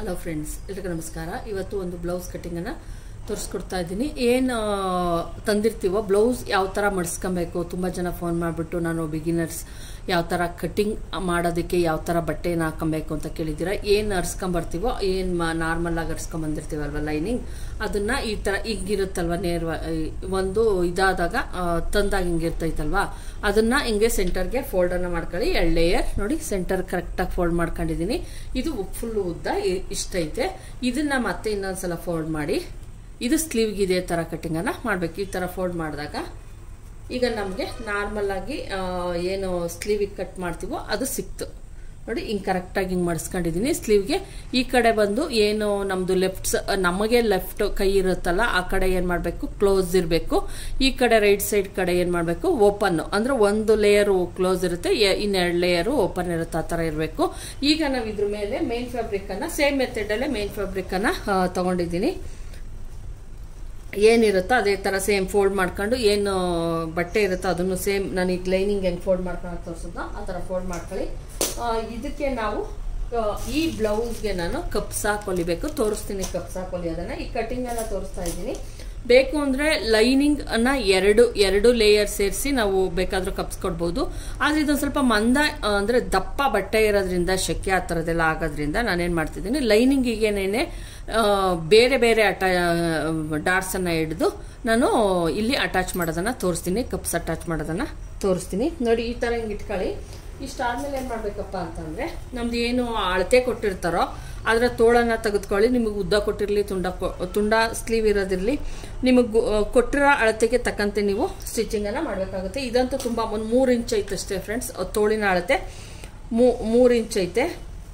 Hello friends ಎಲ್ರಿಗೂ ನಮಸ್ಕಾರ ಇವತ್ತು ಒಂದು ಬ್ಲೌಸ್ ಕಟ್ಟಿಂಗನ್ನು ತೋರಿಸ್ಕೊಡ್ತಾ ಇದ್ದೀನಿ ಏನು ತಂದಿರ್ತೀವೋ ಬ್ಲೌಸ್ ಯಾವ ಥರ ಮಡಿಸ್ಕೊಬೇಕು ತುಂಬ ಜನ ಫೋನ್ ಮಾಡಿಬಿಟ್ಟು ನಾನು ಬಿಗಿನರ್ಸ್ ಯಾವ ಥರ ಕಟ್ಟಿಂಗ್ ಮಾಡೋದಕ್ಕೆ ಯಾವ ಥರ ಬಟ್ಟೆನ ಹಾಕೊಬೇಕು ಅಂತ ಕೇಳಿದ್ದೀರಾ ಏನು ಅರ್ಸ್ಕೊಂಬರ್ತೀವೋ ಏನು ನಾರ್ಮಲ್ ಆಗಿ ಅರ್ಸ್ಕೊಂಬಂದಿರ್ತೀವಲ್ವ ಲೈನಿಂಗ್ ಅದನ್ನ ಈ ಥರ ಹಿಂಗಿರುತ್ತಲ್ವ ನೇರವ ಒಂದು ಇದಾದಾಗ ಆ, ತಂದಾಗ ಹಿಂಗಿರ್ತೈತಲ್ವಾ ಅದನ್ನ ಹಿಂಗೆ ಸೆಂಟರ್ಗೆ ಫೋಲ್ಡನ್ನು ಮಾಡ್ಕೊಳ್ಳಿ ಎರಡು ಲೇಯರ್ ನೋಡಿ ಸೆಂಟರ್ ಕರೆಕ್ಟಾಗಿ ಫೋಲ್ಡ್ ಮಾಡ್ಕೊಂಡಿದ್ದೀನಿ ಇದು ಫುಲ್ ಉದ್ದ ಇ- ಇಷ್ಟೈತೆ ಇದನ್ನ ಮತ್ತೆ ಇನ್ನೊಂದ್ಸಲ ಫೋಲ್ಡ್ ಮಾಡಿ ಇದು ಸ್ಲೀವ್ಗೆ ಇದೇ ಥರ ಕಟ್ಟಿಂಗನ್ನು ಮಾಡಬೇಕು ಈ ಥರ ಫೋಲ್ಡ್ ಮಾಡಿದಾಗ ಈಗ ನಮಗೆ ನಾರ್ಮಲ್ ಆಗಿ ಆ, ಏನು ಸ್ಲೀವಿಗೆ ಕಟ್ ಮಾಡ್ತೀವೋ ಅದು ಸಿಕ್ತು ನೋಡಿ ಹಿಂಗೆ ಕರೆಕ್ಟಾಗಿ ಹಿಂಗೆ ಮಡಿಸ್ಕೊಂಡಿದ್ದೀನಿ ಸ್ಲೀವ್ಗೆ ಈ ಕಡೆ ಬಂದು ಏನು ನಮ್ಮದು ಲೆಫ್ಟ್ ನಮಗೆ ಲೆಫ್ಟ್ ಕೈ ಇರುತ್ತಲ್ಲ ಆ ಕಡೆ ಏನು ಮಾಡಬೇಕು ಕ್ಲೋಸ್ ಇರಬೇಕು ಈ ಕಡೆ ರೈಟ್ ಸೈಡ್ ಕಡೆ ಏನು ಮಾಡಬೇಕು ಓಪನ್ ಅಂದರೆ ಒಂದು ಲೇಯರು ಕ್ಲೋಸ್ ಇರುತ್ತೆ ಎ- ಇನ್ನೆರಡು ಲೇಯರು ಓಪನ್ ಇರುತ್ತೆ ಆ ಥರ ಇರಬೇಕು ಈಗ ನಾವು ಇದ್ರ ಮೇಲೆ ಮೇನ್ ಫ್ಯಾಬ್ರಿಕನ್ನು ಸೇಮ್ ಮೆಥಡಲ್ಲೇ ಮೇನ್ ಫ್ಯಾಬ್ರಿಕನ್ನು ತಗೊಂಡಿದ್ದೀನಿ ಏನಿರುತ್ತೋ ಅದೇ ಥರ ಸೇಮ್ ಫೋಲ್ಡ್ ಮಾಡ್ಕೊಂಡು ಏನು ಬಟ್ಟೆ ಇರುತ್ತೋ ಅದನ್ನು ಸೇಮ್ ನಾನು ಈಗ ಲೈನಿಂಗ್ ಹೆಂಗೆ ಫೋಲ್ಡ್ ಮಾಡ್ಕೊಂಡು ತೋರಿಸೋದ ಆ ಥರ ಫೋಲ್ಡ್ ಮಾಡ್ಕೊಳ್ಳಿ ಆ, ಇದಕ್ಕೆ ನಾವು ಆ, ಈ ಬ್ಲೌಸ್ಗೆ ನಾನು ಕಪ್ಸಾಕ್ ಹೊಲಿಬೇಕು ತೋರಿಸ್ತೀನಿ ಕಪ್ಸಾಕ್ ಹೊಲಿಯೋದನ್ನ ಈ ಕಟಿಂಗ್ ಎಲ್ಲ ತೋರಿಸ್ತಾ ಇದ್ದೀನಿ ಬೇಕು ಅಂದರೆ ಲೈನಿಂಗ್ ಅನ್ನ ಎರಡು ಎರಡು ಲೇಯರ್ ಸೇರಿಸಿ ನಾವು ಬೇಕಾದ್ರೂ ಕಪ್ಸ್ಕೊಡ್ಬೋದು ಆದರೆ ಇದೊಂದು ಸ್ವಲ್ಪ ಮಂದ ಆ, ಅಂದ್ರೆ ದಪ್ಪ ಬಟ್ಟೆ ಇರೋದ್ರಿಂದ ಶೆಕೆ ಆ ಥರದ್ದೆಲ್ಲ ಆಗೋದ್ರಿಂದ ನಾನೇನು ಮಾಡ್ತಿದ್ದೀನಿ ಲೈನಿಂಗಿಗೇನೇನೆ ಬೇರೆ ಬೇರೆ ಅಟ ಡಾಟ್ಸನ್ನು ಹಿಡಿದು ನಾನು ಇಲ್ಲಿ ಅಟ್ಯಾಚ್ ಮಾಡೋದನ್ನ ತೋರಿಸ್ತೀನಿ ಕಪ್ಸ್ ಅಟ್ಯಾಚ್ ಮಾಡೋದನ್ನ ತೋರಿಸ್ತೀನಿ ನೋಡಿ ಈ ಥರ ಹಿಂಗೆ ಇಟ್ಕೊಳ್ಳಿ ಇಷ್ಟಾದ್ಮೇಲೆ ಏನು ಮಾಡಬೇಕಪ್ಪ ಅಂತಂದರೆ ನಮ್ದು ಏನು ಅಳತೆ ಕೊಟ್ಟಿರ್ತಾರೋ ಅದರ ತೋಳನ್ನು ತೆಗೆದುಕೊಳ್ಳಿ ನಿಮಗೆ ಉದ್ದ ಕೊಟ್ಟಿರಲಿ ತುಂಡ ಕೊ- ತುಂಡ ಸ್ಲೀವ್ ಇರೋದಿರಲಿ ನಿಮಗೆ ಕೊಟ್ಟಿರೋ ಅಳತೆಗೆ ತಕ್ಕಂತೆ ನೀವು ಸ್ಟಿಚಿಂಗನ್ನು ಮಾಡಬೇಕಾಗುತ್ತೆ ಇದಂತೂ ತುಂಬ ಒಂದು ಮೂರು ಇಂಚ್ ಐತೆ ಅಷ್ಟೇ ಫ್ರೆಂಡ್ಸ್ ತೋಳಿನ ಅಳತೆ ಮೂ ಮೂರು ಇಂಚ್ ಐತೆ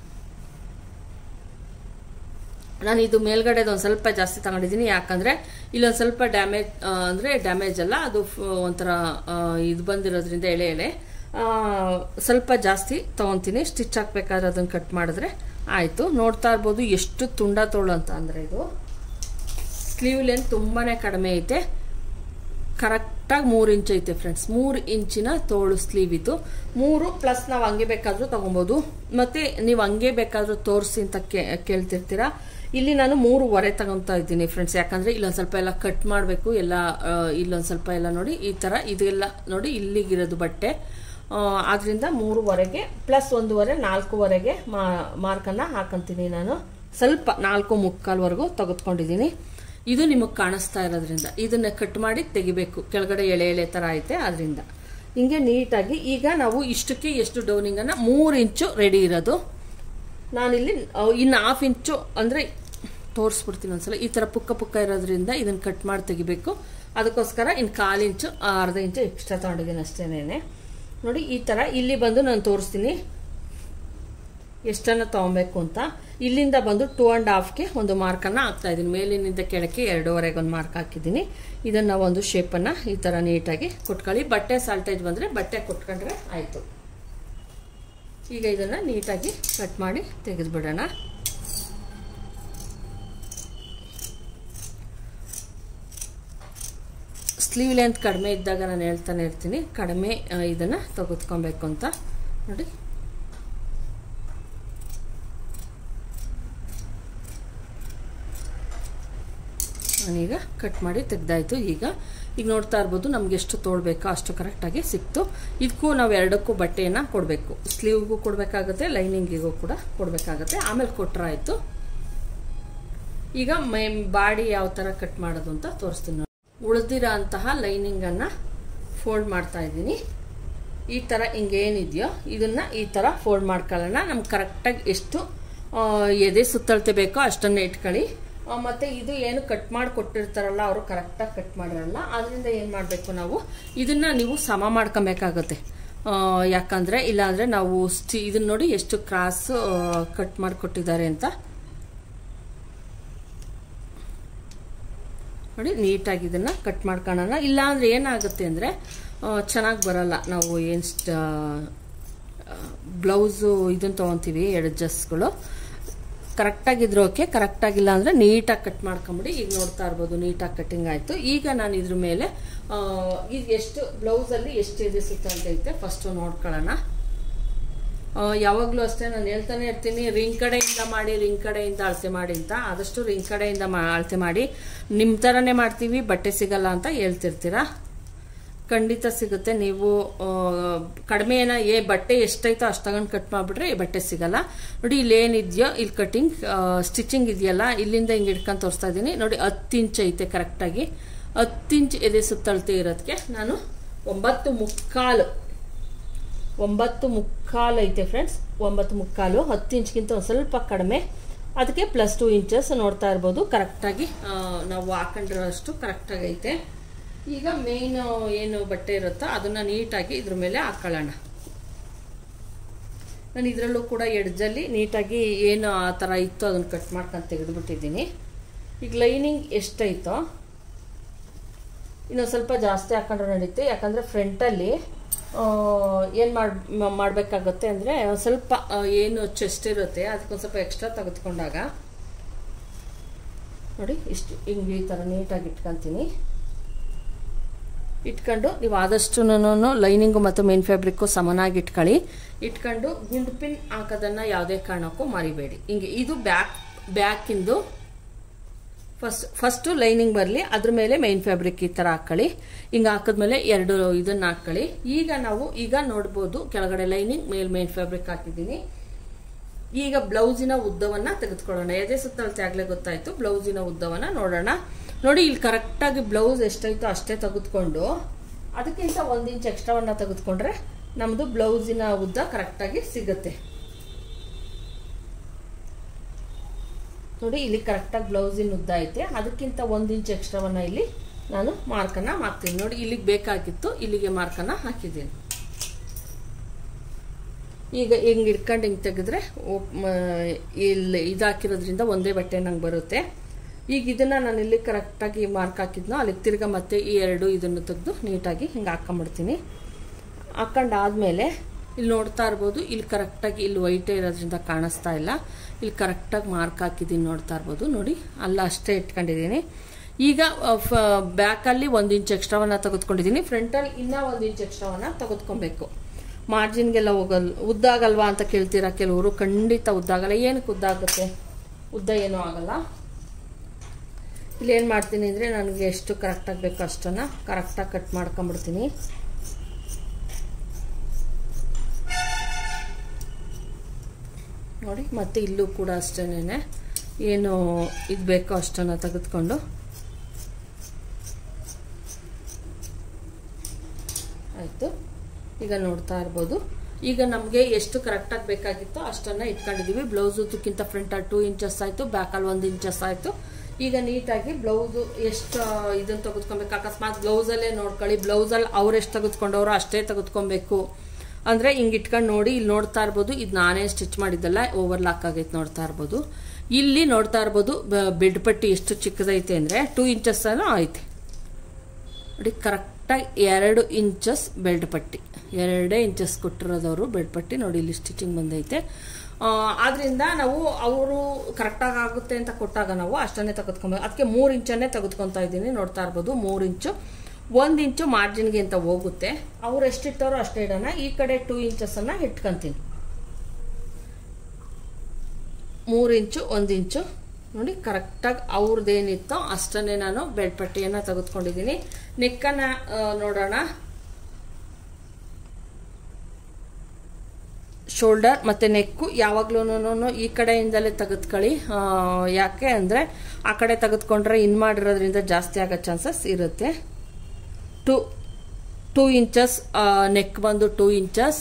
ನಾನು ಇದು ಮೇಲ್ಗಡೆದು ಒಂದು ಸ್ವಲ್ಪ ಜಾಸ್ತಿ ತಗೊಂಡಿದ್ದೀನಿ ಯಾಕಂದ್ರೆ ಇಲ್ಲೊಂದು ಸ್ವಲ್ಪ ಡ್ಯಾಮೇಜ್ ಅಂದರೆ ಡ್ಯಾಮೇಜ್ ಅಲ್ಲ ಅದು ಫ್- ಒಂಥರ ಆ, ಇದು ಬಂದಿರೋದ್ರಿಂದ ಎಳೆ ಎಳೆ ಆ, ಸ್ವಲ್ಪ ಜಾಸ್ತಿ ತಗೊತೀನಿ ಸ್ಟಿಚ್ ಹಾಕ್ಬೇಕಾದ್ರೆ ಅದನ್ನು ಕಟ್ ಮಾಡಿದ್ರೆ ಆಯಿತು ನೋಡ್ತಾ ಇರ್ಬೋದು ಎಷ್ಟು ತುಂಡ ತೋಳು ಅಂತ ಅಂದರೆ ಇದು ಸ್ಲೀವ್ ಲೆಂತ್ ತುಂಬಾ ಕಡಿಮೆ ಐತೆ ಕರೆಕ್ಟಾಗಿ ಮೂರು ಇಂಚ್ ಐತೆ ಫ್ರೆಂಡ್ಸ್ ಮೂರು ಇಂಚಿನ ತೋಳು ಸ್ಲೀವ್ ಇದು ಮೂರು ಪ್ಲಸ್ ನಾವು ಹಂಗೆ ಬೇಕಾದರೂ ತಗೊಬೋದು ಮತ್ತೆ ನೀವು ಹಂಗೆ ಬೇಕಾದರೂ ತೋರಿಸಿ ಅಂತ ಕೇ ಕೇಳ್ತಿರ್ತೀರಾ ಇಲ್ಲಿ ನಾನು ಮೂರುವರೆ ತಗೊತಾ ಇದ್ದೀನಿ ಫ್ರೆಂಡ್ಸ್ ಯಾಕಂದ್ರೆ ಇಲ್ಲೊಂದು ಸ್ವಲ್ಪ ಎಲ್ಲ ಕಟ್ ಮಾಡಬೇಕು ಎಲ್ಲ ಆ, ಇಲ್ಲೊಂದು ಸ್ವಲ್ಪ ಎಲ್ಲ ನೋಡಿ ಈ ಥರ ಇದೆಲ್ಲ ನೋಡಿ ಇಲ್ಲಿಗಿರೋದು ಬಟ್ಟೆ ಆ, ಆದ್ರಿಂದ ಮೂರುವರೆಗೆ ಪ್ಲಸ್ ಒಂದೂವರೆ ನಾಲ್ಕೂವರೆಗೆ ಮಾ ಮಾರ್ಕನ್ನು ಹಾಕೊಂತೀನಿ ನಾನು ಸ್ವಲ್ಪ ನಾಲ್ಕು ಮುಕ್ಕಾಲ್ವರೆಗೂ ತೆಗೆದುಕೊಂಡಿದ್ದೀನಿ ಇದು ನಿಮಗೆ ಕಾಣಿಸ್ತಾ ಇರೋದ್ರಿಂದ ಇದನ್ನ ಕಟ್ ಮಾಡಿ ತೆಗಿಬೇಕು ಕೆಳಗಡೆ ಎಳೆ ಎಳೆ ಥರ ಐತೆ ಅದರಿಂದ ಹಿಂಗೆ ನೀಟಾಗಿ ಈಗ ನಾವು ಇಷ್ಟಕ್ಕೆ ಎಷ್ಟು ಡೌನಿಂಗನ್ನು ಮೂರು ಇಂಚು ರೆಡಿ ಇರೋದು ನಾನಿಲ್ಲಿ ಅಹ್, ಇನ್ನು ಹಾಫ್ ಇಂಚು ಅಂದರೆ ತೋರಿಸ್ಬಿಡ್ತೀನಿ ಒಂದ್ಸಲ ಈ ಥರ ಪುಕ್ಕ ಪುಕ್ಕ ಇರೋದ್ರಿಂದ ಇದನ್ನು ಕಟ್ ಮಾಡಿ ತೆಗಿಬೇಕು ಅದಕ್ಕೋಸ್ಕರ ಇನ್ನು ಕಾಲು ಇಂಚು ಆ, ಅರ್ಧ ಇಂಚು ಎಕ್ಸ್ಟ್ರಾ ತಗೊಂಡಿದ್ದೀನಿ ಅಷ್ಟೇನೆ ನೋಡಿ ಈ ಥರ ಇಲ್ಲಿ ಬಂದು ನಾನು ತೋರಿಸ್ತೀನಿ ಎಷ್ಟನ್ನ ತಗೊಬೇಕು ಅಂತ ಇಲ್ಲಿಂದ ಬಂದು ಟೂ ಆ್ಯಂಡ್ ಹಾಫ್ಗೆ ಒಂದು ಮಾರ್ಕನ್ನು ಹಾಕ್ತಾ ಇದ್ದೀನಿ ಮೇಲಿನಿಂದ ಕೆಳಕ್ಕೆ ಎರಡೂವರೆಗೆ ಒಂದು ಮಾರ್ಕ್ ಹಾಕಿದ್ದೀನಿ ಇದನ್ನು ಒಂದು ಶೇಪನ್ನು ಈ ಥರ ನೀಟಾಗಿ ಕೊಟ್ಕೊಳ್ಳಿ ಬಟ್ಟೆ ಸಾಲ್ಟೇಜ್ ಬಂದರೆ ಬಟ್ಟೆ ಕೊಟ್ಕೊಂಡ್ರೆ ಆಯಿತು ಈಗ ಇದನ್ನು ನೀಟಾಗಿ ಕಟ್ ಮಾಡಿ ತೆಗೆದುಬಿಡೋಣ ಸ್ಲೀವ್ ಲೆಂತ್ ಕಡಿಮೆ ಇದ್ದಾಗ ನಾನು ಹೇಳ್ತಾನೆ ಇರ್ತೀನಿ ಕಡಿಮೆ ಆ, ಇದನ್ನ ತೆಗೆದುಕೊಬೇಕು ಅಂತ ನೋಡಿ ನಾನೀಗ ಕಟ್ ಮಾಡಿ ತೆಗ್ದಾಯ್ತು ಈಗ ಈಗ ನೋಡ್ತಾ ಇರ್ಬೋದು ನಮ್ಗೆ ಎಷ್ಟು ತೋಳ್ಬೇಕೋ ಅಷ್ಟು ಕರೆಕ್ಟಾಗಿ ಸಿಕ್ತು ಇದಕ್ಕೂ ನಾವು ಎರಡಕ್ಕೂ ಬಟ್ಟೆಯನ್ನು ಕೊಡಬೇಕು ಸ್ಲೀವ್ಗೂ ಕೊಡಬೇಕಾಗುತ್ತೆ ಲೈನಿಂಗಿಗೂ ಕೂಡ ಕೊಡಬೇಕಾಗುತ್ತೆ ಆಮೇಲೆ ಕೊಟ್ರಾಯ್ತು ಈಗ ಮೈ ಬಾಡಿ ಯಾವ ಥರ ಕಟ್ ಮಾಡೋದು ಅಂತ ತೋರಿಸ್ತೀನಿ ನೋಡಿ. ಉಳಿದಿರೋ ಅಂತಹ ಲೈನಿಂಗನ್ನು ಫೋಲ್ಡ್ ಮಾಡ್ತಾ ಇದ್ದೀನಿ ಈ ಥರ ಹಿಂಗೇನಿದೆಯೋ ಇದನ್ನ ಈ ಥರ ಫೋಲ್ಡ್ ಮಾಡ್ಕೊಳ್ಳೋಣ ನಮ್ಗೆ ಕರೆಕ್ಟಾಗಿ ಎಷ್ಟು ಆ, ಎದೆ ಸುತ್ತಳತೆ ಬೇಕೋ ಅಷ್ಟನ್ನೇ ಇಟ್ಕೊಳ್ಳಿ ಆ, ಮತ್ತೆ ಇದು ಏನು ಕಟ್ ಮಾಡಿ ಕೊಟ್ಟಿರ್ತಾರಲ್ಲ ಅವರು ಕರೆಕ್ಟಾಗಿ ಕಟ್ ಮಾಡಿರಲ್ಲ ಅದರಿಂದ ಏನು ಮಾಡಬೇಕು ನಾವು ಇದನ್ನ ನೀವು ಸಮ ಮಾಡ್ಕೊಬೇಕಾಗುತ್ತೆ ಆ, ಯಾಕಂದ್ರೆ ಇಲ್ಲಾಂದ್ರೆ ನಾವು ಸ್ಟಿ ಇದನ್ನ ನೋಡಿ ಎಷ್ಟು ಕ್ರಾಸ್ ಕಟ್ ಮಾಡಿ ಕೊಟ್ಟಿದ್ದಾರೆ ಅಂತ ನೋಡಿ ನೀಟಾಗಿ ಇದನ್ನು ಕಟ್ ಮಾಡ್ಕೊಳ್ಳೋಣ ಇಲ್ಲಾಂದ್ರೆ ಏನಾಗುತ್ತೆ ಅಂದರೆ ಚೆನ್ನಾಗಿ ಬರಲ್ಲ ನಾವು ಏನು ಬ್ಲೌಸು ಇದನ್ನು ತೊಗೊತೀವಿ ಎರಡು ಜಸ್ಗಳು ಕರೆಕ್ಟಾಗಿದ್ರೆ ಓಕೆ ಕರೆಕ್ಟಾಗಿಲ್ಲ ಅಂದರೆ ನೀಟಾಗಿ ಕಟ್ ಮಾಡ್ಕೊಂಬಿಡಿ ಈಗ ನೋಡ್ತಾ ಇರ್ಬೋದು ನೀಟಾಗಿ ಕಟ್ಟಿಂಗ್ ಆಯಿತು ಈಗ ನಾನು ಇದ್ರ ಮೇಲೆ ಆ, ಇದು ಎಷ್ಟು ಬ್ಲೌಸಲ್ಲಿ ಎಷ್ಟು ಇದೆ ಸುತ್ತ ಅಂತ ಐತೆ ಫಸ್ಟು ನೋಡ್ಕೊಳ್ಳೋಣ ಯಾವಾಗಲೂ ಅಷ್ಟೇ ನಾನು ಹೇಳ್ತಾನೆ ಇರ್ತೀನಿ ರಿಂಗ್ ಕಡೆಯಿಂದ ಮಾಡಿ ರಿಂಗ್ ಕಡೆಯಿಂದ ಅಳತೆ ಮಾಡಿ ಅಂತ ಆದಷ್ಟು ರಿಂಗ್ ಕಡೆಯಿಂದ ಮಾ ಅಳತೆ ಮಾಡಿ ನಿಮ್ಮ ಥರನೇ ಮಾಡ್ತೀವಿ ಬಟ್ಟೆ ಸಿಗಲ್ಲ ಅಂತ ಹೇಳ್ತಿರ್ತೀರಾ ಖಂಡಿತ ಸಿಗುತ್ತೆ ನೀವು ಆ, ಕಡಿಮೆ ಏನ ಏ ಬಟ್ಟೆ ಎಷ್ಟೈತೋ ಅಷ್ಟು ತಗೊಂಡು ಕಟ್ ಮಾಡಿಬಿಟ್ರೆ ಈ ಬಟ್ಟೆ ಸಿಗಲ್ಲ ನೋಡಿ ಇಲ್ಲಿ ಏನಿದೆಯೋ ಇಲ್ಲಿ ಕಟಿಂಗ್ ಸ್ಟಿಚಿಂಗ್ ಇದೆಯಲ್ಲ ಇಲ್ಲಿಂದ ಹಿಂಗೆ ಇಟ್ಕೊಂಡು ತೋರಿಸ್ತಾ ಇದ್ದೀನಿ ನೋಡಿ ಹತ್ತು ಇಂಚ್ ಐತೆ ಕರೆಕ್ಟಾಗಿ ಹತ್ತು ಇಂಚ್ ಎದೆ ಸುತ್ತಳತೆ ಇರೋದಕ್ಕೆ ನಾನು ಒಂಬತ್ತು ಮುಕ್ಕಾಲು ಒಂಬತ್ತು ಮುಕ್ಕಾಲು ಐತೆ ಫ್ರೆಂಡ್ಸ್ ಒಂಬತ್ತು ಮುಕ್ಕಾಲು ಹತ್ತು ಇಂಚ್ಗಿಂತ ಒಂದು ಸ್ವಲ್ಪ ಕಡಿಮೆ ಅದಕ್ಕೆ ಪ್ಲಸ್ ಟು ಇಂಚಸ್ ನೋಡ್ತಾ ಇರ್ಬೋದು ಕರೆಕ್ಟಾಗಿ ನಾವು ಹಾಕೊಂಡಿರೋಷ್ಟು ಕರೆಕ್ಟಾಗಿ ಐತೆ ಈಗ ಮೇನ್ ಏನು ಬಟ್ಟೆ ಇರುತ್ತೋ ಅದನ್ನ ನೀಟಾಗಿ ಇದ್ರ ಮೇಲೆ ಹಾಕೊಳ್ಳೋಣ ನಾನು ಇದರಲ್ಲೂ ಕೂಡ ಎಡ್ಜಲ್ಲಿ ನೀಟಾಗಿ ಏನು ಆ ಥರ ಇತ್ತು ಅದನ್ನು ಕಟ್ ಮಾಡ್ಕೊಂಡು ತೆಗೆದುಬಿಟ್ಟಿದ್ದೀನಿ ಈಗ ಲೈನಿಂಗ್ ಎಷ್ಟೈತೋ ಇನ್ನೊಂದು ಸ್ವಲ್ಪ ಜಾಸ್ತಿ ಹಾಕೊಂಡ್ರೆ ನಡೀತೆ ಯಾಕಂದರೆ ಫ್ರಂಟಲ್ಲಿ ಏನು ಮಾಡ್ ಮ- ಮಾಡಬೇಕಾಗುತ್ತೆ ಅಂದರೆ ಒಂದು ಸ್ವಲ್ಪ ಆ, ಏನು ಚೆಸ್ಟ್ ಇರುತ್ತೆ ಅದಕ್ಕೊಂದು ಸ್ವಲ್ಪ ಎಕ್ಸ್ಟ್ರಾ ತೆಗೆದುಕೊಂಡಾಗ ನೋಡಿ ಇಷ್ಟು ಹಿಂಗೆ ಈ ಥರ ನೀಟಾಗಿ ಇಟ್ಕೊತೀನಿ ಇಟ್ಕೊಂಡು ನೀವು ಆದಷ್ಟು ಲೈನಿಂಗು ಮತ್ತು ಮೇನ್ ಫ್ಯಾಬ್ರಿಕ್ಕು ಸಮನಾಗಿ ಇಟ್ಕೊಳ್ಳಿ ಇಟ್ಕೊಂಡು ಗುಂಡು ಪಿನ್ ಹಾಕೋದನ್ನು ಯಾವುದೇ ಕಾರಣಕ್ಕೂ ಮರಿಬೇಡಿ ಹಿಂಗೆ ಇದು ಬ್ಯಾಕ್ ಬ್ಯಾಕಿಂದು ಫಸ್ಟ್ ಫಸ್ಟು ಲೈನಿಂಗ್ ಬರಲಿ ಅದ್ರ ಮೇಲೆ ಮೈನ್ ಫ್ಯಾಬ್ರಿಕ್ ಈ ಥರ ಹಾಕೊಳ್ಳಿ ಹಿಂಗೆ ಹಾಕಿದ್ಮೇಲೆ ಎರಡು ಇದನ್ನ ಹಾಕೊಳ್ಳಿ ಈಗ ನಾವು ಈಗ ನೋಡ್ಬೋದು ಕೆಳಗಡೆ ಲೈನಿಂಗ್ ಮೇಲ್ ಮೈನ್ ಫ್ಯಾಬ್ರಿಕ್ ಹಾಕಿದ್ದೀನಿ ಈಗ ಬ್ಲೌಸಿನ ಉದ್ದವನ್ನ ತೆಗೆದುಕೊಳ್ಳೋಣ ಎದೆ ಸುತ್ತಳತೆ ಆಗ್ಲೇ ಗೊತ್ತಾಯ್ತು ಬ್ಲೌಸಿನ ಉದ್ದವನ್ನ ನೋಡೋಣ ನೋಡಿ ಇಲ್ಲಿ ಕರೆಕ್ಟಾಗಿ ಬ್ಲೌಸ್ ಎಷ್ಟೈತೋ ಅಷ್ಟೇ ತೆಗೆದುಕೊಂಡು ಅದಕ್ಕಿಂತ ಒಂದು ಇಂಚ್ ಎಕ್ಸ್ಟ್ರಾವನ್ನ ತೆಗೆದುಕೊಂಡ್ರೆ ನಮ್ಮದು ಬ್ಲೌಸಿನ ಉದ್ದ ಕರೆಕ್ಟಾಗಿ ಸಿಗುತ್ತೆ ನೋಡಿ ಇಲ್ಲಿ ಕರೆಕ್ಟಾಗಿ ಬ್ಲೌಸಿನ ಉದ್ದ ಐತೆ ಅದಕ್ಕಿಂತ ಒಂದು ಇಂಚ್ ಎಕ್ಸ್ಟ್ರಾವನ್ನ ಇಲ್ಲಿ ನಾನು ಮಾರ್ಕನ್ನ ಹಾಕ್ತೀನಿ ನೋಡಿ ಇಲ್ಲಿಗೆ ಬೇಕಾಗಿತ್ತು ಇಲ್ಲಿಗೆ ಮಾರ್ಕನ್ನ ಹಾಕಿದ್ದೀನಿ ಈಗ ಹಿಂಗೆ ಇಟ್ಕೊಂಡು ಹಿಂಗೆ ತೆಗೆದ್ರೆ ಓಪ್- ಮ- ಇಲ್ಲಿ ಇದು ಹಾಕಿರೋದ್ರಿಂದ ಒಂದೇ ಬಟ್ಟೆ ನಂಗೆ ಬರುತ್ತೆ ಈಗ ಇದನ್ನ ನಾನು ಇಲ್ಲಿ ಕರೆಕ್ಟಾಗಿ ಮಾರ್ಕ್ ಹಾಕಿದ್ನೋ ಅಲ್ಲಿಗೆ ತಿರ್ಗಾ ಮತ್ತೆ ಈ ಎರಡು ಇದನ್ನು ತೆಗೆದು ನೀಟಾಗಿ ಹಿಂಗೆ ಹಾಕೊಂಬಿಡ್ತೀನಿ ಹಾಕೊಂಡಾದ್ಮೇಲೆ ಇಲ್ಲಿ ನೋಡ್ತಾ ಇರ್ಬೋದು ಇಲ್ಲಿ ಕರೆಕ್ಟಾಗಿ ಇಲ್ಲಿ ವೈಟೇ ಇರೋದ್ರಿಂದ ಕಾಣಿಸ್ತಾ ಇಲ್ಲ ಇಲ್ಲಿ ಕರೆಕ್ಟಾಗಿ ಮಾರ್ಕ್ ಹಾಕಿದ್ದೀನಿ ನೋಡ್ತಾ ಇರ್ಬೋದು ನೋಡಿ ಅಲ್ಲ ಅಷ್ಟೇ ಇಟ್ಕೊಂಡಿದ್ದೀನಿ ಈಗ ಬ್ಯಾಕಲ್ಲಿ ಒಂದು ಇಂಚ್ ಎಕ್ಸ್ಟ್ರಾವನ್ನ ತೆಗೆದುಕೊಂಡಿದ್ದೀನಿ ಫ್ರಂಟಲ್ಲಿ ಇನ್ನೂ ಒಂದು ಇಂಚ್ ಎಕ್ಸ್ಟ್ರಾವನ್ನ ತೆಗೆದುಕೊಬೇಕು ಮಾರ್ಜಿನ್ಗೆಲ್ಲ ಹೋಗಲ್ ಉದ್ದಾಗಲ್ವಾ ಅಂತ ಕೇಳ್ತೀರಾ ಕೆಲವರು ಖಂಡಿತ ಉದ್ದಾಗಲ್ಲ ಏನಕ್ಕೆ ಉದ್ದಾಗುತ್ತೆ ಉದ್ದ ಏನೂ ಆಗಲ್ಲ ಇಲ್ಲಿ ಏನು ಮಾಡ್ತೀನಿ ಅಂದರೆ ನನಗೆ ಎಷ್ಟು ಕರೆಕ್ಟಾಗಿ ಬೇಕೋ ಅಷ್ಟನ್ನು ಕರೆಕ್ಟಾಗಿ ಕಟ್ ಮಾಡ್ಕೊಂಬಿಡ್ತೀನಿ ನೋಡಿ ಮತ್ತೆ ಇಲ್ಲೂ ಕೂಡ ಅಷ್ಟೇನೆ ಏನು ಇದು ಬೇಕೋ ಅಷ್ಟನ್ನು ತೆಗೆದುಕೊಂಡು ಆಯಿತು ಈಗ ನೋಡ್ತಾ ಇರ್ಬೋದು ಈಗ ನಮಗೆ ಎಷ್ಟು ಕರೆಕ್ಟಾಗಿ ಬೇಕಾಗಿತ್ತೋ ಅಷ್ಟನ್ನು ಇಟ್ಕೊಂಡಿದ್ದೀವಿ ಬ್ಲೌಸ್ ಉದ್ದಕ್ಕಿಂತ ಫ್ರಂಟಲ್ಲಿ ಟೂ ಇಂಚಸ್ ಆಯಿತು ಬ್ಯಾಕಲ್ಲಿ ಒಂದು ಇಂಚಸ್ ಆಯಿತು ಈಗ ನೀಟಾಗಿ ಬ್ಲೌಸು ಎಷ್ಟು ಇದನ್ನು ತೆಗೆದುಕೊಬೇಕು ಅಕಸ್ಮಾತ್ ಬ್ಲೌಸಲ್ಲೇ ನೋಡ್ಕೊಳ್ಳಿ ಬ್ಲೌಸಲ್ಲಿ ಅವ್ರು ಎಷ್ಟು ತೆಗೆದುಕೊಂಡವ್ರು ಅಷ್ಟೇ ತೆಗೆದುಕೊಬೇಕು ಅಂದರೆ ಹಿಂಗೆ ಇಟ್ಕೊಂಡು ನೋಡಿ ಇಲ್ಲಿ ನೋಡ್ತಾ ಇರ್ಬೋದು ಇದು ನಾನೇ ಸ್ಟಿಚ್ ಮಾಡಿದ್ದಲ್ಲ ಓವರ್ಲಾಕ್ ಆಗೈತೆ ನೋಡ್ತಾ ಇರ್ಬೋದು ಇಲ್ಲಿ ನೋಡ್ತಾ ಇರ್ಬೋದು ಬೆಡ್ ಪಟ್ಟಿ ಎಷ್ಟು ಚಿಕ್ಕದೈತೆ ಅಂದರೆ ಟೂ ಇಂಚಸ್ ಐತೆ ನೋಡಿ ಕರೆಕ್ಟಾಗಿ ಎರಡು ಇಂಚಸ್ ಬೆಲ್ಟ್ ಪಟ್ಟಿ ಎರಡೇ ಇಂಚಸ್ ಕೊಟ್ಟಿರೋದವರು ಬೆಲ್ಟ್ ಪಟ್ಟಿ ನೋಡಿ ಇಲ್ಲಿ ಸ್ಟಿಚಿಂಗ್ ಬಂದೈತೆ ಆ, ಆದ್ರಿಂದ ನಾವು ಅವರು ಕರೆಕ್ಟಾಗಿ ಆಗುತ್ತೆ ಅಂತ ಕೊಟ್ಟಾಗ ನಾವು ಅಷ್ಟನ್ನೇ ತೆಗೆದುಕೊಬೇಕು ಅದಕ್ಕೆ ಮೂರು ಇಂಚನ್ನೇ ತೆಗೆದುಕೊತಾ ಇದ್ದೀನಿ ನೋಡ್ತಾ ಇರ್ಬೋದು ಮೂರು ಇಂಚು ಒಂದು ಇಂಚು ಮಾರ್ಜಿನ್ಗೆ ಅಂತ ಹೋಗುತ್ತೆ ಅವ್ರು ಎಷ್ಟಿಟ್ಟಾರೋ ಅಷ್ಟೇ ಇಡೋಣ ಈ ಕಡೆ ಟೂ ಇಂಚಸ್ಸನ್ನು ಇಟ್ಕೊಂತೀನಿ ಮೂರು ಇಂಚು ಒಂದು ಇಂಚು ನೋಡಿ ಕರೆಕ್ಟಾಗಿ ಅವ್ರದ್ದೇನಿತ್ತೋ ಅಷ್ಟನ್ನೇ ನಾನು ಬೆಡ್ ಪಟ್ಟಿಯನ್ನು ತೆಗೆದುಕೊಂಡಿದ್ದೀನಿ ನೆಕ್ಕನ್ನು ನೋಡೋಣ ಶೋಲ್ಡರ್ ಮತ್ತು ನೆಕ್ಕು ಯಾವಾಗ್ಲೂ ಈ ಕಡೆಯಿಂದಲೇ ತೆಗೆದುಕೊಳ್ಳಿ ಆ, ಯಾಕೆ ಅಂದರೆ ಆ ಕಡೆ ತೆಗೆದುಕೊಂಡ್ರೆ ಇನ್ ಮಾಡಿರೋದ್ರಿಂದ ಜಾಸ್ತಿ ಆಗೋ ಚಾನ್ಸಸ್ ಇರುತ್ತೆ ಟು ಟೂ ಇಂಚಸ್ ನೆಕ್ ಬಂದು ಟೂ ಇಂಚಸ್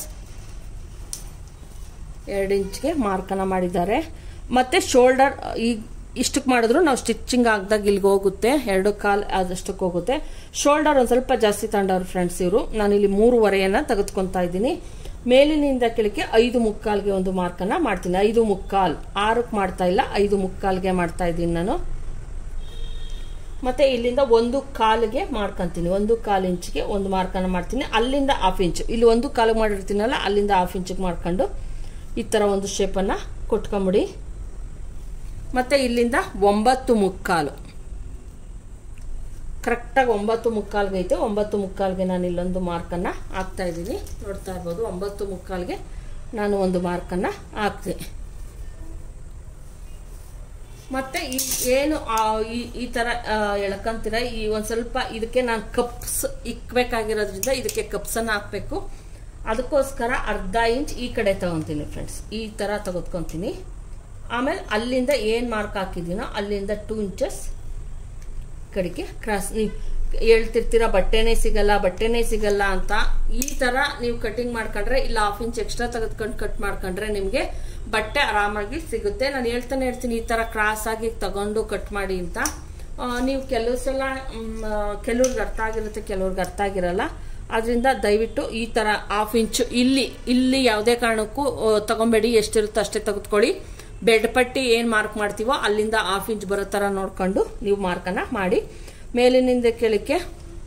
ಎರಡು ಇಂಚ್ಗೆ ಮಾರ್ಕನ್ನು ಮಾಡಿದ್ದಾರೆ ಮತ್ತು ಶೋಲ್ಡರ್ ಈಗ ಇಷ್ಟಕ್ಕೆ ಮಾಡಿದ್ರು ನಾವು ಸ್ಟಿಚಿಂಗ್ ಆಗ್ದಾಗ ಇಲ್ಲಿಗೆ ಹೋಗುತ್ತೆ ಎರಡು ಕಾಲ್ ಆದಷ್ಟಕ್ಕೆ ಹೋಗುತ್ತೆ ಶೋಲ್ಡರ್ ಒಂದು ಸ್ವಲ್ಪ ಜಾಸ್ತಿ ತಗೊಂಡವ್ರು ಫ್ರೆಂಡ್ಸ್ ಇವರು ನಾನಿಲ್ಲಿ ಮೂರುವರೆಯನ್ನು ತೆಗೆದುಕೊತಾ ಇದ್ದೀನಿ ಮೇಲಿನಿಂದ ಕೆಳಗೆ ಐದು ಮುಕ್ಕಾಲ್ಗೆ ಒಂದು ಮಾರ್ಕನ್ನು ಮಾಡ್ತೀನಿ ಐದು ಮುಕ್ಕಾಲ್ ಆರಕ್ಕೆ ಮಾಡ್ತಾ ಇಲ್ಲ ಐದು ಮುಕ್ಕಾಲ್ಗೆ ಮಾಡ್ತಾ ಇದ್ದೀನಿ ನಾನು ಮತ್ತೆ ಇಲ್ಲಿಂದ ಒಂದು ಕಾಲಿಗೆ ಮಾಡ್ಕೊಂತೀನಿ ಒಂದು ಕಾಲು ಇಂಚಿಗೆ ಒಂದು ಮಾರ್ಕನ್ನು ಮಾಡ್ತೀನಿ ಅಲ್ಲಿಂದ ಹಾಫ್ ಇಂಚ್ ಇಲ್ಲಿ ಒಂದು ಕಾಲಿಗೆ ಮಾಡಿರ್ತೀನಲ್ಲ ಅಲ್ಲಿಂದ ಹಾಫ್ ಇಂಚಿಗೆ ಮಾಡ್ಕೊಂಡು ಈ ಥರ ಒಂದು ಶೇಪನ್ನು ಕೊಟ್ಕೊಂಬಿಡಿ ಮತ್ತೆ ಇಲ್ಲಿಂದ ಒಂಬತ್ತು ಮುಕ್ಕಾಲು ಕರೆಕ್ಟಾಗಿ ಒಂಬತ್ತು ಮುಕ್ಕಾಲ್ಗೆ ಐತೆ ಒಂಬತ್ತು ಮುಕ್ಕಾಲ್ಗೆ ನಾನು ಇಲ್ಲೊಂದು ಮಾರ್ಕನ್ನು ಹಾಕ್ತಾ ಇದ್ದೀನಿ ನೋಡ್ತಾ ಇರ್ಬೋದು ಒಂಬತ್ತು ಮುಕ್ಕಾಲ್ಗೆ ನಾನು ಒಂದು ಮಾರ್ಕನ್ನು ಹಾಕ್ತೀನಿ ಮತ್ತೆ ಈ ಏನು ಆ, ಈ ಈ ತರ ಆ, ಎಳ್ಕಂತೀರ ಈ ಒಂದ್ ಸ್ವಲ್ಪ ಇದಕ್ಕೆ ನಾನು ಕಪ್ಸ್ ಇಕ್ಬೇಕಾಗಿರೋದ್ರಿಂದ ಇದಕ್ಕೆ ಕಪ್ಸ್ ಅನ್ನ ಹಾಕ್ಬೇಕು ಅದಕ್ಕೋಸ್ಕರ ಅರ್ಧ ಇಂಚ್ ಈ ಕಡೆ ತಗೊಂತೀನಿ ಫ್ರೆಂಡ್ಸ್ ಈ ತರ ತೆಗೆದ್ಕೊಂತೀನಿ ಆಮೇಲೆ ಅಲ್ಲಿಂದ ಏನ್ ಮಾರ್ಕ್ ಹಾಕಿದ್ದೀನೋ ಅಲ್ಲಿಂದ ಟೂ ಇಂಚಸ್ ಕಡೆಗೆ ಕ್ರಾಸ್ ನೀವು ಹೇಳ್ತಿರ್ತೀರ ಬಟ್ಟೆನೇ ಸಿಗಲ್ಲ ಬಟ್ಟೆನೇ ಸಿಗಲ್ಲ ಅಂತ ಈ ತರ ನೀವು ಕಟಿಂಗ್ ಮಾಡ್ಕೊಂಡ್ರೆ ಇಲ್ಲ ಹಾಫ್ ಇಂಚ್ ಎಕ್ಸ್ಟ್ರಾ ತೆಗೆದ್ಕೊಂಡು ಕಟ್ ಮಾಡ್ಕೊಂಡ್ರೆ ನಿಮ್ಗೆ ಬಟ್ಟೆ ಆರಾಮಾಗಿ ಸಿಗುತ್ತೆ ನಾನು ಹೇಳ್ತಾನೆ ಇರ್ತೀನಿ ಈ ತರ ಕ್ರಾಸ್ ಆಗಿ ತಗೊಂಡು ಕಟ್ ಮಾಡಿ ಅಂತ ಆ, ನೀವು ಕೆಲವು ಸಲ ಕೆಲವ್ರಿಗೆ ಅರ್ಥ ಆಗಿರುತ್ತೆ ಕೆಲವ್ರಿಗೆ ಅರ್ಥ ಆಗಿರಲ್ಲ ಅದರಿಂದ ದಯವಿಟ್ಟು ಈ ತರ ಹಾಫ್ ಇಂಚ್ ಇಲ್ಲಿ ಇಲ್ಲಿ ಯಾವುದೇ ಕಾರಣಕ್ಕೂ ಆ, ತಗೊಂಬೇಡಿ ಎಷ್ಟಿರುತ್ತೋ ಅಷ್ಟೇ ತೆಗೆದುಕೊಳ್ಳಿ ಬೆಡ್ ಪಟ್ಟಿ ಏನ್ ಮಾರ್ಕ್ ಮಾಡ್ತೀವೋ ಅಲ್ಲಿಂದ ಹಾಫ್ ಇಂಚ್ ಬರೋ ತರ ನೋಡ್ಕೊಂಡು ನೀವು ಮಾರ್ಕನ್ನ ಮಾಡಿ ಮೇಲಿನಿಂದ ಕೆಳಕ್ಕೆ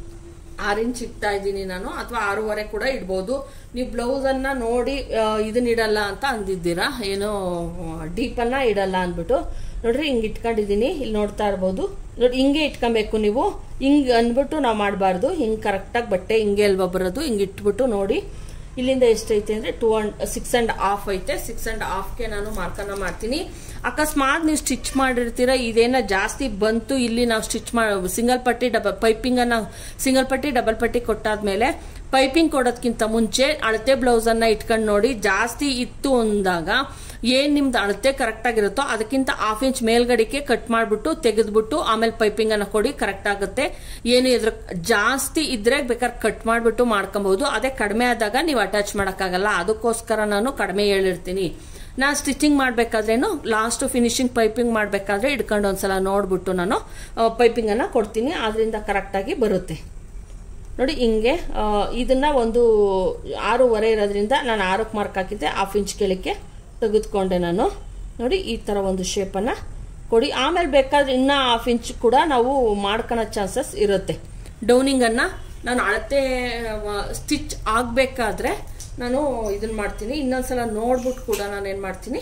ಆರು ಇಂಚ್ ಇಡ್ತಾ ಇದ್ದೀನಿ ನಾನು ಅಥವಾ ಆರೂವರೆ ಕೂಡ ಇಡ್ಬೋದು ನೀವು ಬ್ಲೌಸ್ ಅನ್ನ ನೋಡಿ ಆ, ಇದನ್ನ ಇಡಲ್ಲ ಅಂತ ಅಂದಿದ್ದೀರಾ ಏನೋ ಡೀಪ್ ಅನ್ನ ಇಡಲ್ಲ ಅಂದ್ಬಿಟ್ಟು ನೋಡ್ರಿ ಹಿಂಗ್ ಇಟ್ಕೊಂಡಿದೀನಿ ಇಲ್ಲಿ ನೋಡ್ತಾ ಇರ್ಬೋದು ನೋಡಿ ಹಿಂಗೆ ಇಟ್ಕೊಬೇಕು ನೀವು ಹಿಂಗ್ ಅಂದ್ಬಿಟ್ಟು ನಾವು ಮಾಡಬಾರ್ದು ಹಿಂಗ್ ಕರೆಕ್ಟಾಗಿ ಬಟ್ಟೆ ಹಿಂಗೆ ಅಲ್ವಾ ಬರೋದು ಹಿಂಗ್ ಇಟ್ಬಿಟ್ಟು ನೋಡಿ ಇಲ್ಲಿಂದ ಎಷ್ಟೈತೆ ಅಂದ್ರೆ two and six and half ಐತೆ ಸಿಕ್ಸ್ ಅಂಡ್ ಹಾಫ್ಗೆ ನಾನು ಮಾರ್ಕನ್ನ ಮಾಡ್ತೀನಿ ಅಕಸ್ಮಾತ್ ನೀವು ಸ್ಟಿಚ್ ಮಾಡಿರ್ತೀರ ಇದೇನ ಜಾಸ್ತಿ ಬಂತು ಇಲ್ಲಿ ನಾವು ಸ್ಟಿಚ್ ಮಾಡಿ ಸಿಂಗಲ್ ಪಟ್ಟಿ ಡಬಲ್ ಪೈಪಿಂಗ್ ಅನ್ನ ಸಿಂಗಲ್ ಪಟ್ಟಿ ಡಬಲ್ ಪಟ್ಟಿ ಕೊಟ್ಟಾದ್ಮೇಲೆ ಪೈಪಿಂಗ್ ಕೊಡೋದ್ಕಿಂತ ಮುಂಚೆ ಅಳತೆ ಬ್ಲೌಸ್ ಅನ್ನ ಇಟ್ಕೊಂಡು ನೋಡಿ ಜಾಸ್ತಿ ಇತ್ತು ಅಂದಾಗ ಏನ್ ನಿಮ್ದು ಅಳತೆ ಕರೆಕ್ಟ್ ಆಗಿರುತ್ತೋ ಅದಕ್ಕಿಂತ ಹಾಫ್ ಇಂಚ್ ಮೇಲ್ಗಡೆಗೆ ಕಟ್ ಮಾಡ್ಬಿಟ್ಟು ತೆಗೆದ್ಬಿಟ್ಟು ಆಮೇಲೆ ಪೈಪಿಂಗ್ ಅನ್ನ ಕೊಡಿ ಕರೆಕ್ಟ್ ಆಗುತ್ತೆ ಏನು ಇದ್ರ ಜಾಸ್ತಿ ಇದ್ರೆ ಬೇಕಾದ್ರೆ ಕಟ್ ಮಾಡ್ಬಿಟ್ಟು ಮಾಡ್ಕೊಬಹುದು ಅದೇ ಕಡಿಮೆ ಆದಾಗ ನೀವು ಅಟ್ಯಾಚ್ ಮಾಡಕ್ಕಾಗಲ್ಲ ಅದಕ್ಕೋಸ್ಕರ ನಾನು ಕಡಿಮೆ ಹೇಳಿರ್ತೀನಿ ನಾ ಸ್ಟಿಚಿಂಗ್ ಮಾಡ್ಬೇಕಾದ್ರೇನು ಲಾಸ್ಟ್ ಫಿನಿಶಿಂಗ್ ಪೈಪಿಂಗ್ ಮಾಡ್ಬೇಕಾದ್ರೆ ಇಟ್ಕೊಂಡು ಒಂದ್ಸಲ ನೋಡ್ಬಿಟ್ಟು ನಾನು ಪೈಪಿಂಗ್ ಅನ್ನ ಕೊಡ್ತೀನಿ ಅದರಿಂದ ಕರೆಕ್ಟ್ ಆಗಿ ಬರುತ್ತೆ ನೋಡಿ ಹಿಂಗೆ ಆ, ಇದನ್ನ ಒಂದು ಆರೂವರೆ ಇರೋದ್ರಿಂದ ನಾನು ಆರಕ್ಕೆ ಮಾರ್ಕ್ ಹಾಕಿದ್ದೆ ಹಾಫ್ ಇಂಚ್ ಕೆಳಕ್ಕೆ ತೆಗೆದುಕೊಂಡೆ ನಾನು ನೋಡಿ ಈ ತರ ಒಂದು ಶೇಪನ್ನ ಕೊಡಿ ಆಮೇಲೆ ಬೇಕಾದ್ರೆ ಇನ್ನ ಹಾಫ್ ಇಂಚ್ ಕೂಡ ನಾವು ಮಾಡ್ಕೊಳೋ ಚಾನ್ಸಸ್ ಇರುತ್ತೆ ಡೌನಿಂಗ್ ಅನ್ನ ನಾನು ಅಳತೆ ಸ್ಟಿಚ್ ಆಗ್ಬೇಕಾದ್ರೆ ನಾನು ಇದನ್ನ ಮಾಡ್ತೀನಿ ಇನ್ನೊಂದ್ಸಲ ನೋಡ್ಬಿಟ್ಟು ಕೂಡ ನಾನು ಏನ್ ಮಾಡ್ತೀನಿ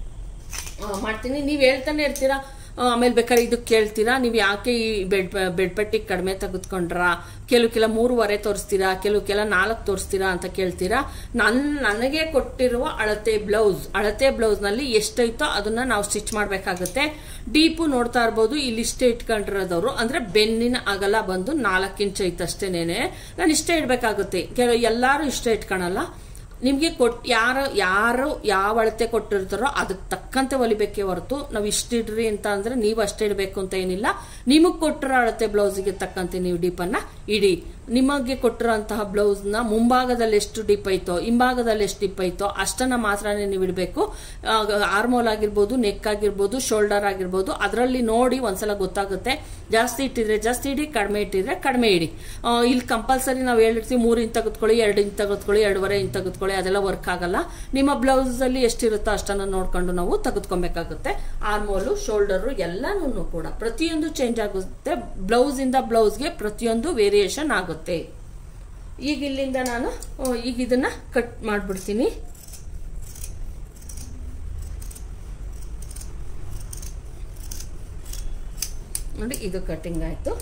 ಆ, ಮಾಡ್ತೀನಿ ನೀವು ಹೇಳ್ತಾನೆ ಇರ್ತೀರಾ ಆ, ಆಮೇಲೆ ಬೇಕಾದ್ರೆ ಇದು ಕೇಳ್ತೀರಾ ನೀವು ಯಾಕೆ ಈ ಬೆಡ್ ಬೆಡ್ ಪಟ್ಟಿ ಕಡಿಮೆ ತೆಗೆದುಕೊಂಡ್ರಾ ಕೆಲವು ಕೆಲ ಮೂರುವರೆ ತೋರಿಸ್ತೀರಾ ಕೆಲವು ಕೆಲ ನಾಲ್ಕು ತೋರಿಸ್ತೀರಾ ಅಂತ ಕೇಳ್ತೀರಾ ನನ್ ನನಗೆ ಕೊಟ್ಟಿರುವ ಅಳತೆ ಬ್ಲೌಸ್ ಅಳತೆ ಬ್ಲೌಸ್ ನಲ್ಲಿ ಎಷ್ಟೈತೋ ಅದನ್ನ ನಾವು ಸ್ಟಿಚ್ ಮಾಡ್ಬೇಕಾಗುತ್ತೆ ಡೀಪು ನೋಡ್ತಾ ಇರ್ಬೋದು ಇಲ್ಲಿ ಇಷ್ಟೇ ಇಟ್ಕೊಂಡಿರೋದವ್ರು ಅಂದ್ರೆ ಬೆನ್ನಿನ ಅಗಲ ಬಂದು ನಾಲ್ಕು ಇಂಚ್ ಐತಷ್ಟೇನೇನೆ ನಾನು ಇಷ್ಟೇ ಇಡ್ಬೇಕಾಗುತ್ತೆ ಕೆಲವು ಎಲ್ಲಾರು ಇಷ್ಟೇ ಇಟ್ಕೊಳಲ್ಲ ನಿಮ್ಗೆ ಕೊಟ್ ಯಾರು ಯಾರು ಯಾವ ಅಳತೆ ಕೊಟ್ಟಿರ್ತಾರೋ ಅದಕ್ಕೆ ತಕ್ಕಂತೆ ಹೊಲಿಬೇಕೇ ಹೊರತು ನಾವು ಇಷ್ಟಿಡ್ರಿ ಅಂತ ಅಂದ್ರೆ ನೀವು ಅಷ್ಟೇ ಇಡಬೇಕು ಅಂತ ಏನಿಲ್ಲ ನಿಮಗ್ ಕೊಟ್ಟಿರೋ ಅಳತೆ ಬ್ಲೌಸ್ಗೆ ತಕ್ಕಂತೆ ನೀವು ಡೀಪನ್ನ ಇಡಿ ನಿಮಗೆ ಕೊಟ್ಟಿರೋಂತಹ ಬ್ಲೌಸ್ನ ಮುಂಭಾಗದಲ್ಲಿ ಎಷ್ಟು ಡಿಪ್ ಐತೋ ಹಿಂಭಾಗದಲ್ಲಿ ಎಷ್ಟು ಡಿಪ್ ಐತೋ ಅಷ್ಟನ್ನ ಮಾತ್ರನೇ ನೀವು ಇಡಬೇಕು ಆರ್ಮೋಲ್ ಆಗಿರ್ಬೋದು ನೆಕ್ ಆಗಿರ್ಬೋದು ಶೋಲ್ಡರ್ ಆಗಿರ್ಬೋದು ಅದರಲ್ಲಿ ನೋಡಿ ಒಂದ್ಸಲ ಗೊತ್ತಾಗುತ್ತೆ ಜಾಸ್ತಿ ಇಟ್ಟಿದ್ರೆ ಜಾಸ್ತಿ ಇಡಿ ಕಡಿಮೆ ಇಟ್ಟಿದ್ರೆ ಕಡಿಮೆ ಇಡಿ ಆ, ಇಲ್ಲಿ ಕಂಪಲ್ಸರಿ ನಾವು ಹೇಳಿರ್ತೀವಿ ಮೂರು ಇಂಚ್ ತೆಗೆದುಕೊಳ್ಳಿ ಎರಡು ಇಂಚ್ ತೆಗೆದುಕೊಳ್ಳಿ ಎರಡೂವರೆ ಇಂಚ್ ತೆಗೆದುಕೊಳ್ಳಿ ಅದೆಲ್ಲ ವರ್ಕ್ ಆಗಲ್ಲ ನಿಮ್ಮ ಬ್ಲೌಸ್ ಅಲ್ಲಿ ಎಷ್ಟಿರುತ್ತೋ ಅಷ್ಟನ್ನ ನೋಡ್ಕೊಂಡು ನಾವು ತೆಗೆದುಕೊಬೇಕಾಗುತ್ತೆ ಆರ್ಮೋಲು ಶೋಲ್ಡರ್ ಎಲ್ಲಾನು ಕೂಡ ಪ್ರತಿಯೊಂದು ಚೇಂಜ್ ಆಗುತ್ತೆ ಬ್ಲೌಸ್ ಇಂದ ಬ್ಲೌಸ್ಗೆ ಪ್ರತಿಯೊಂದು ವೇರಿಯೇಷನ್ ಆಗುತ್ತೆ ಈಗ ಇಲ್ಲಿಂದ ನಾನು ಆ, ಈಗ ಇದನ್ನ ಕಟ್ ಮಾಡ್ಬಿಡ್ತೀನಿ ನೋಡಿ ಇದು ಕಟಿಂಗ್ ಆಯ್ತು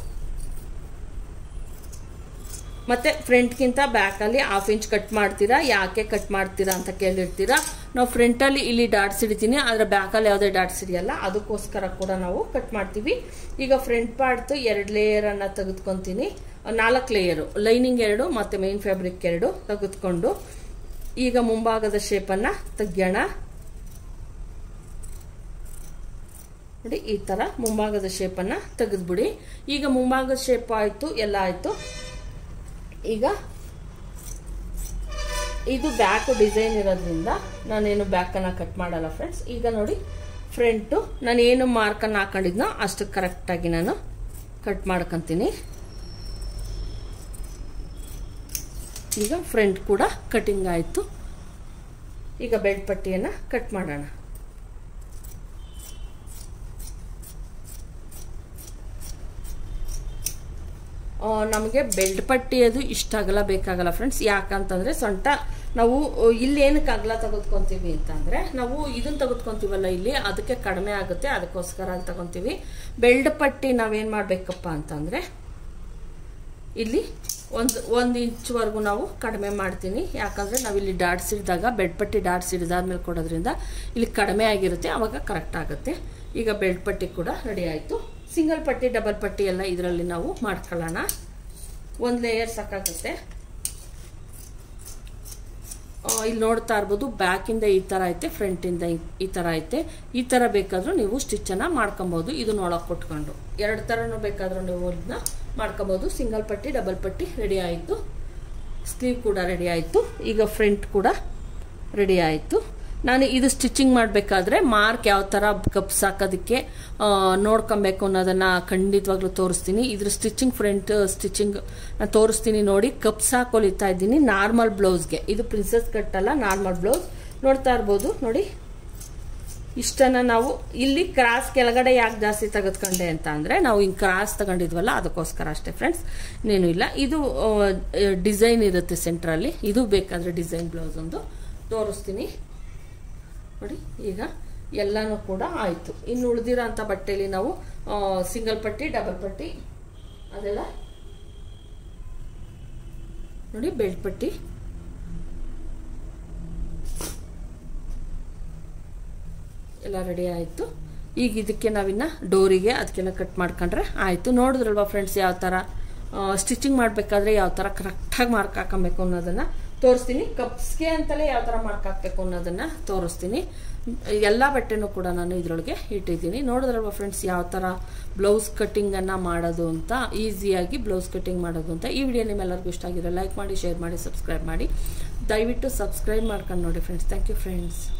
ಮತ್ತೆ ಫ್ರಂಟ್ಗಿಂತ ಬ್ಯಾಕಲ್ಲಿ ಹಾಫ್ ಇಂಚ್ ಕಟ್ ಮಾಡ್ತೀರಾ ಯಾಕೆ ಕಟ್ ಮಾಡ್ತೀರಾ ಅಂತ ಕೇಳಿರ್ತೀರಾ ನಾವು ಫ್ರಂಟಲ್ಲಿ ಇಲ್ಲಿ ಡಾಟ್ಸ್ ಹಿಡಿತೀನಿ ಆದರೆ ಬ್ಯಾಕಲ್ಲಿ ಯಾವುದೇ ಡಾಟ್ಸ್ ಹಿಡಿಯಲ್ಲ ಅದಕ್ಕೋಸ್ಕರ ಕೂಡ ನಾವು ಕಟ್ ಮಾಡ್ತೀವಿ ಈಗ ಫ್ರಂಟ್ ಪಾರ್ಟ್ ಎರಡು ಲೇಯರನ್ನು ತೆಗೆದುಕೊಂತೀನಿ ನಾಲ್ಕು ಲೇಯರು ಲೈನಿಂಗ್ ಎರಡು ಮತ್ತು ಮೇನ್ ಫ್ಯಾಬ್ರಿಕ್ ಎರಡು ತೆಗೆದುಕೊಂಡು ಈಗ ಮುಂಭಾಗದ ಶೇಪನ್ನು ತೆಗ್ಯೋಣ ನೋಡಿ ಈ ತರ ಮುಂಭಾಗದ ಶೇಪನ್ನ ತೆಗೆದ್ಬಿಡಿ ಈಗ ಮುಂಭಾಗದ ಶೇಪ್ ಆಯ್ತು ಎಲ್ಲ ಆಯ್ತು ಈಗ ಇದು ಬ್ಯಾಕ್ ಡಿಸೈನ್ ಇರೋದ್ರಿಂದ ನಾನೇನು ಬ್ಯಾಕನ್ನ ಕಟ್ ಮಾಡಲ್ಲ ಫ್ರೆಂಡ್ಸ್ ಈಗ ನೋಡಿ ಫ್ರಂಟು ನಾನು ಏನು ಮಾರ್ಕನ್ನು ಹಾಕೊಂಡಿದ್ನೋ ಅಷ್ಟು ಕರೆಕ್ಟಾಗಿ ನಾನು ಕಟ್ ಮಾಡ್ಕೊಂತೀನಿ ಈಗ ಫ್ರಂಟ್ ಕೂಡ ಕಟಿಂಗ್ ಆಯಿತು ಈಗ ಬೆಡ್ ಪಟ್ಟಿಯನ್ನು ಕಟ್ ಮಾಡೋಣ ನಮಗೆ ಬೆಲ್ಟ್ ಪಟ್ಟಿ ಅದು ಇಷ್ಟ ಆಗಲ್ಲ ಬೇಕಾಗಲ್ಲ ಫ್ರೆಂಡ್ಸ್ ಯಾಕಂತಂದ್ರೆ ಸೊಂಟ ನಾವು ಇಲ್ಲಿ ಏನಕ್ಕೆ ಅಗಲ ತೆಗೆದುಕೊಂತೀವಿ ಅಂತಂದ್ರೆ ನಾವು ಇದನ್ನ ತೆಗೆದುಕೊಂತೀವಲ್ಲ ಇಲ್ಲಿ ಅದಕ್ಕೆ ಕಡಿಮೆ ಆಗುತ್ತೆ ಅದಕ್ಕೋಸ್ಕರ ಅಲ್ಲಿ ತಗೊಂತೀವಿ ಬೆಲ್ಟ್ ಪಟ್ಟಿ ನಾವೇನ್ ಮಾಡ್ಬೇಕಪ್ಪ ಅಂತಂದ್ರೆ ಇಲ್ಲಿ ಒಂದು ಒಂದು ಇಂಚ್ವರೆಗೂ ನಾವು ಕಡಿಮೆ ಮಾಡ್ತೀನಿ ಯಾಕಂದರೆ ನಾವಿಲ್ಲಿ ಡಾಟ್ಸ್ ಹಿಡಿದಾಗ ಬೆಡ್ ಪಟ್ಟಿ ಡಾಟ್ಸ್ ಹಿಡಿದಾದ್ಮೇಲೆ ಕೊಡೋದ್ರಿಂದ ಇಲ್ಲಿ ಕಡಿಮೆ ಆಗಿರುತ್ತೆ ಆವಾಗ ಕರೆಕ್ಟ್ ಆಗುತ್ತೆ ಈಗ ಬೆಡ್ ಪಟ್ಟಿ ಕೂಡ ರೆಡಿ ಆಯಿತು ಸಿಂಗಲ್ ಪಟ್ಟಿ ಡಬಲ್ ಪಟ್ಟಿ ಎಲ್ಲ ಇದರಲ್ಲಿ ನಾವು ಮಾಡ್ಕೊಳ್ಳೋಣ ಒಂದು ಲೇಯರ್ ಸಾಕಾಗುತ್ತೆ ಇಲ್ಲಿ ನೋಡ್ತಾ ಇರ್ಬೋದು ಬ್ಯಾಕಿಂದ ಈ ಥರ ಐತೆ ಫ್ರಂಟಿಂದ ಈ ಥರ ಐತೆ ಈ ಥರ ಬೇಕಾದರೂ ನೀವು ಸ್ಟಿಚ್ಚನ್ನು ಮಾಡ್ಕೊಬೋದು ಇದು ನೋಡೋಕೆ ಕೊಟ್ಕೊಂಡು ಎರಡು ಥರನೂ ಬೇಕಾದರೂ ನೀವು ಇದನ್ನ ಮಾಡ್ಕೊಬೋದು ಸಿಂಗಲ್ ಪಟ್ಟಿ ಡಬಲ್ ಪಟ್ಟಿ ರೆಡಿ ಆಯಿತು ಸ್ಲೀವ್ ಕೂಡ ರೆಡಿ ಆಯಿತು ಈಗ ಫ್ರಂಟ್ ಕೂಡ ರೆಡಿ ಆಯಿತು ನಾನು ಇದು ಸ್ಟಿಚಿಂಗ್ ಮಾಡಬೇಕಾದ್ರೆ ಮಾರ್ಕ್ ಯಾವ ಥರ ಕಪ್ಸ್ ಹಾಕೋದಕ್ಕೆ ನೋಡ್ಕೊಬೇಕು ಅನ್ನೋದನ್ನು ಖಂಡಿತವಾಗ್ಲೂ ತೋರಿಸ್ತೀನಿ ಇದ್ರ ಸ್ಟಿಚಿಂಗ್ ಫ್ರಂಟ್ ಸ್ಟಿಚಿಂಗ್ ನಾನು ತೋರಿಸ್ತೀನಿ ನೋಡಿ ಕಪ್ಸ್ ಹಾಕೊಲಿತಾ ಇದ್ದೀನಿ ನಾರ್ಮಲ್ ಬ್ಲೌಸ್ಗೆ ಇದು ಪ್ರಿನ್ಸಸ್ ಕಟ್ ಅಲ್ಲ ನಾರ್ಮಲ್ ಬ್ಲೌಸ್ ನೋಡ್ತಾ ಇರ್ಬೋದು ನೋಡಿ ಇಷ್ಟನ್ನ ನಾವು ಇಲ್ಲಿ ಕ್ರಾಸ್ ಕೆಳಗಡೆ ಯಾಕೆ ಜಾಸ್ತಿ ತೆಗೆದುಕೊಂಡೆ ಅಂತ ಅಂದರೆ ನಾವು ಹಿಂಗೆ ಕ್ರಾಸ್ ತಗೊಂಡಿದ್ವಲ್ಲ ಅದಕ್ಕೋಸ್ಕರ ಅಷ್ಟೇ ಫ್ರೆಂಡ್ಸ್ ಇನ್ನೇನು ಇಲ್ಲ ಇದು ಡಿಸೈನ್ ಇರುತ್ತೆ ಸೆಂಟ್ರಲ್ಲಿ ಇದು ಬೇಕಾದರೆ ಡಿಸೈನ್ ಬ್ಲೌಸ್ ಒಂದು ತೋರಿಸ್ತೀನಿ ನೋಡಿ ಈಗ ಎಲ್ಲನೂ ಕೂಡ ಆಯಿತು ಇನ್ನು ಉಳಿದಿರೋ ಅಂಥ ಬಟ್ಟೆಯಲ್ಲಿ ನಾವು ಸಿಂಗಲ್ ಪಟ್ಟಿ ಡಬಲ್ ಪಟ್ಟಿ ಅದೆಲ್ಲ ನೋಡಿ ಬೆಲ್ಟ್ ಪಟ್ಟಿ ಎಲ್ಲ ರೆಡಿ ಆಯಿತು ಈಗ ಇದಕ್ಕೆ ನಾವಿನ್ನ ಡೋರಿಗೆ ಅದಕ್ಕೆಲ್ಲ ಕಟ್ ಮಾಡ್ಕೊಂಡ್ರೆ ಆಯಿತು ನೋಡಿದ್ರಲ್ವಾ ಫ್ರೆಂಡ್ಸ್ ಯಾವ ಥರ ಸ್ಟಿಚಿಂಗ್ ಮಾಡಬೇಕಾದ್ರೆ ಯಾವ ಥರ ಕರೆಕ್ಟಾಗಿ ಮಾರ್ಕ್ ಹಾಕೊಬೇಕು ಅನ್ನೋದನ್ನು ತೋರಿಸ್ತೀನಿ ಕಪ್ಸ್ಗೆ ಅಂತಲೇ ಯಾವ ಥರ ಮಾರ್ಕ್ ಹಾಕಬೇಕು ಅನ್ನೋದನ್ನು ತೋರಿಸ್ತೀನಿ ಎಲ್ಲ ಬಟ್ಟೆನೂ ಕೂಡ ನಾನು ಇದರೊಳಗೆ ಇಟ್ಟಿದ್ದೀನಿ ನೋಡಿದ್ರಲ್ವ ಫ್ರೆಂಡ್ಸ್ ಯಾವ ಥರ ಬ್ಲೌಸ್ ಕಟ್ಟಿಂಗನ್ನು ಮಾಡೋದು ಅಂತ ಈಸಿಯಾಗಿ ಬ್ಲೌಸ್ ಕಟ್ಟಿಂಗ್ ಮಾಡೋದು ಅಂತ ಈ ವಿಡಿಯೋ ನಿಮ್ಮೆಲ್ಲರಿಗೂ ಇಷ್ಟ ಆಗಿದೆ ಲೈಕ್ ಮಾಡಿ ಶೇರ್ ಮಾಡಿ ಸಬ್ಸ್ಕ್ರೈಬ್ ಮಾಡಿ ದಯವಿಟ್ಟು ಸಬ್ಸ್ಕ್ರೈಬ್ ಮಾಡ್ಕೊಂಡು ನೋಡಿ ಫ್ರೆಂಡ್ಸ್ ಥ್ಯಾಂಕ್ ಯು ಫ್ರೆಂಡ್ಸ್